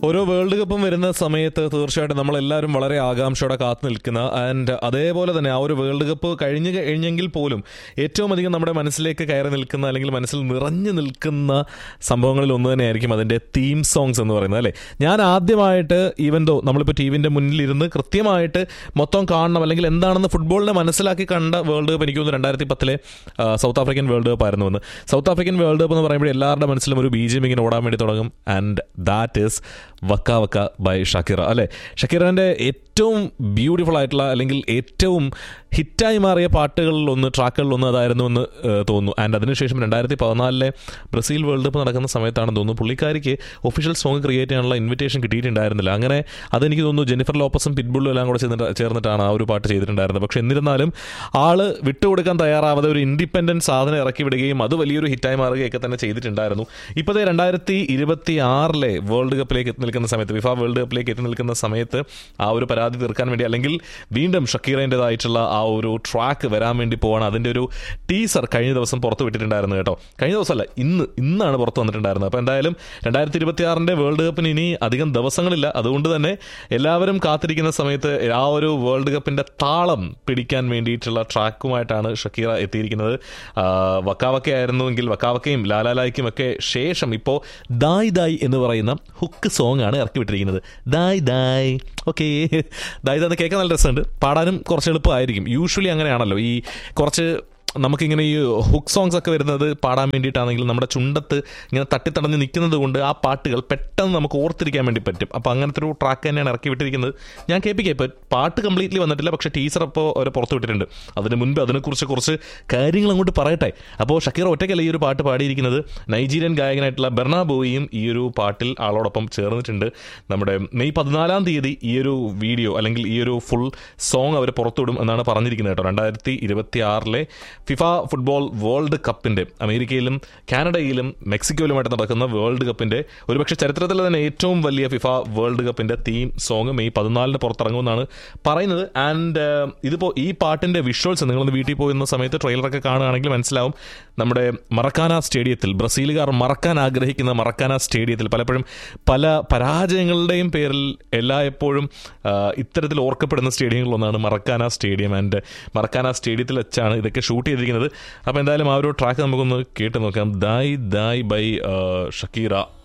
ഓരോ വേൾഡ് കപ്പും വരുന്ന സമയത്ത് തീർച്ചയായിട്ടും നമ്മളെല്ലാവരും വളരെ ആകാംക്ഷയോടെ കാത്തു നിൽക്കുന്ന ആൻഡ് അതേപോലെ തന്നെ ആ ഒരു വേൾഡ് കപ്പ് കഴിഞ്ഞ് കഴിഞ്ഞെങ്കിൽ പോലും ഏറ്റവും അധികം നമ്മുടെ മനസ്സിലേക്ക് കയറി നിൽക്കുന്ന അല്ലെങ്കിൽ മനസ്സിൽ നിറഞ്ഞു നിൽക്കുന്ന സംഭവങ്ങളിൽ ഒന്ന് തന്നെയായിരിക്കും അതിൻ്റെ തീം സോങ്സ് എന്ന് പറയുന്നത് അല്ലേ ഞാൻ ആദ്യമായിട്ട് ഈവൻ ദോ നമ്മളിപ്പോൾ ടി വിൻ്റെ മുന്നിലിരുന്ന് കൃത്യമായിട്ട് മൊത്തം കാണണം അല്ലെങ്കിൽ എന്താണെന്ന് ഫുട്ബോളിനെ മനസ്സിലാക്കി കണ്ട വേൾഡ് കപ്പ് എനിക്ക് തോന്നുന്നു രണ്ടായിരത്തി പത്തിലെ സൗത്ത് ആഫ്രിക്കൻ വേൾഡ് കപ്പ് ആയിരുന്നു എന്ന് സൗത്ത് ആഫ്രിക്കൻ വേൾഡ് കപ്പ് എന്ന് പറയുമ്പോൾ എല്ലാവരുടെ മനസ്സിലും ഒരു ബി ജി എം ഇങ്ങനെ ഓടാൻ വേണ്ടി തുടങ്ങും and that is waka waka by Shakira അല്ലേ ഷക്കീറിൻ്റെ ഏറ്റവും ബ്യൂട്ടിഫുൾ ആയിട്ടുള്ള അല്ലെങ്കിൽ ഏറ്റവും ഹിറ്റായി മാറിയ പാട്ടുകളിൽ ഒന്ന് ട്രാക്കുകളിലൊന്ന് അതായിരുന്നു എന്ന് ഏഹ്, തോന്നുന്നു ആൻഡ് അതിനുശേഷം രണ്ടായിരത്തി പതിനാലിലെ ബ്രസീൽ വേൾഡ് കപ്പ് നടക്കുന്ന സമയത്താണെന്ന് തോന്നുന്നു പുള്ളിക്കാരിക്ക് ഒഫീഷ്യൽ സോങ് ക്രിയേറ്റ് ചെയ്യാനുള്ള ഇൻവിറ്റേഷൻ കിട്ടിയിട്ടുണ്ടായിരുന്നില്ല അങ്ങനെ അതെനിക്ക് തോന്നുന്നു ജെനിഫർ ലോപ്പസും പിറ്റ്ബുള്ളും എല്ലാം കൂടെ ചേർന്നിട്ട് ചേർന്നിട്ടാണ് ആ ഒരു പാട്ട് ചെയ്തിട്ടുണ്ടായിരുന്നത് പക്ഷെ എന്നിരുന്നാലും ആള് വിട്ടുകൊടുക്കാൻ തയ്യാറാവാതെ ഒരു ഇൻഡിപെൻഡൻറ്റ് സാധനം ഇറക്കി വിടുകയും അത് വലിയൊരു ഹിറ്റായി മാറുകയൊക്കെ തന്നെ ചെയ്തിട്ടുണ്ടായിരുന്നു ഇപ്പോഴത്തെ രണ്ടായിരത്തി ഇരുപത്തി ആറിലെ വേൾഡ് കപ്പിലേക്ക് എത്തി നിൽക്കുന്ന സമയത്ത് വിഫ വേൾഡ് കപ്പിലേക്ക് എത്തി നിൽക്കുന്ന സമയത്ത് ആ ഒരു പരാതി തീർക്കാൻ വേണ്ടി അല്ലെങ്കിൽ വീണ്ടും ഷക്കീറേൻ്റെതായിട്ടുള്ള ആ ഒരു ട്രാക്ക് വരാൻ വേണ്ടി പോവാണ് അതിൻ്റെ ഒരു ടീസർ കഴിഞ്ഞ ദിവസം പുറത്ത് വിട്ടിട്ടുണ്ടായിരുന്നു കേട്ടോ കഴിഞ്ഞ ദിവസമല്ല ഇന്ന് ഇന്നാണ് പുറത്ത് വന്നിട്ടുണ്ടായിരുന്നത് അപ്പോൾ എന്തായാലും രണ്ടായിരത്തി ഇരുപത്തി ആറിൻ്റെ വേൾഡ് കപ്പിന് ഇനി അധികം ദിവസങ്ങളില്ല അതുകൊണ്ട് തന്നെ എല്ലാവരും കാത്തിരിക്കുന്ന സമയത്ത് ആ ഒരു വേൾഡ് കപ്പിൻ്റെ താളം പിടിക്കാൻ വേണ്ടിയിട്ടുള്ള ട്രാക്കുമായിട്ടാണ് ഷക്കീറ എത്തിയിരിക്കുന്നത് ആ, വക്കാവക്ക ആയിരുന്നുവെങ്കിൽ വക്കാവക്കയും ലാലാലായ്ക്കും ഒക്കെ ശേഷം ഇപ്പോൾ ദായ് ദായ് എന്ന് പറയുന്ന ഹുക്ക് സോങ് ആണ് ഇറക്കി വിട്ടിരിക്കുന്നത് ദായ് ദായ് ഓക്കെ ദായ് ദായ് എന്ന് കേൾക്കാൻ നല്ല രസമുണ്ട് പാടാനും കുറച്ച് എളുപ്പമായിരിക്കും യൂഷ്വലി അങ്ങനെയാണല്ലോ ഈ കുറച്ച് നമുക്കിങ്ങനെ ഈ ഹുക്ക് സോങ്സ് ഒക്കെ വരുന്നത് പാടാൻ വേണ്ടിയിട്ടാണെങ്കിൽ നമ്മുടെ ചുണ്ടത്ത് ഇങ്ങനെ തട്ടിത്തടഞ്ഞ് നിൽക്കുന്നത് കൊണ്ട് ആ പാട്ടുകൾ പെട്ടെന്ന് നമുക്ക് ഓർത്തിരിക്കാൻ വേണ്ടി പറ്റും അപ്പോൾ അങ്ങനത്തെ ഒരു ട്രാക്ക് തന്നെയാണ് ഇറക്കി വിട്ടിരിക്കുന്നത് ഞാൻ കേൾപ്പിക്കാം ഇപ്പോൾ പാട്ട് കംപ്ലീറ്റ്ലി വന്നിട്ടില്ല പക്ഷേ ടീച്ചർ അപ്പോൾ അവർ പുറത്ത് വിട്ടിട്ടുണ്ട് അതിന് മുൻപ് അതിനെക്കുറിച്ച് കുറച്ച് കാര്യങ്ങൾ അങ്ങോട്ട് പറയട്ടെ അപ്പോൾ ഷക്കീർ ഒറ്റയ്ക്കല്ല ഈ ഒരു പാട്ട് പാടിയിരിക്കുന്നത് നൈജീരിയൻ ഗായകനായിട്ടുള്ള ബെർണാബോയിയും ഈ ഒരു പാട്ടിൽ ആളോടൊപ്പം ചേർന്നിട്ടുണ്ട് നമ്മുടെ മെയ് പതിനാലാം തീയതി ഈ ഒരു വീഡിയോ അല്ലെങ്കിൽ ഈ ഒരു ഫുൾ സോങ് അവർ പുറത്തുവിടും എന്നാണ് പറഞ്ഞിരിക്കുന്നത് കേട്ടോ രണ്ടായിരത്തി ഇരുപത്തി ആറിലെ ഫിഫ ഫുട്ബോൾ വേൾഡ് കപ്പിൻ്റെ അമേരിക്കയിലും കാനഡയിലും മെക്സിക്കോയിലുമായിട്ട് നടക്കുന്ന വേൾഡ് കപ്പിൻ്റെ ഒരുപക്ഷെ ചരിത്രത്തിലെ തന്നെ ഏറ്റവും വലിയ ഫിഫ വേൾഡ് കപ്പിൻ്റെ തീം സോങ് മെയ് പതിനാലിന് പുറത്തിറങ്ങുമെന്നാണ് പറയുന്നത് ആൻഡ് ഇതിപ്പോൾ ഈ പാട്ടിൻ്റെ വിഷ്വൽസ് നിങ്ങളൊന്ന് വീട്ടിൽ പോകുന്ന സമയത്ത് ട്രെയിലറൊക്കെ കാണുകയാണെങ്കിൽ മനസ്സിലാവും നമ്മുടെ മറക്കാന സ്റ്റേഡിയത്തിൽ ബ്രസീലുകാർ മറക്കാൻ ആഗ്രഹിക്കുന്ന മറക്കാന സ്റ്റേഡിയത്തിൽ പലപ്പോഴും പല പരാജയങ്ങളുടെയും പേരിൽ എല്ലായ്പ്പോഴും ആ, ഇത്തരത്തിൽ ഓർക്കപ്പെടുന്ന സ്റ്റേഡിയങ്ങളിലൊന്നാണ് മറക്കാന സ്റ്റേഡിയം ആൻഡ് മറക്കാന സ്റ്റേഡിയത്തിൽ വെച്ചാണ് ഇതൊക്കെ ഷൂട്ട് ചെയ്തിരിക്കുന്നത് അപ്പോൾ എന്തായാലും ആ ഒരു ട്രാക്ക് നമുക്കൊന്ന് കേട്ട് നോക്കാം ദായ് ദായ് ബൈ ഷക്കീറ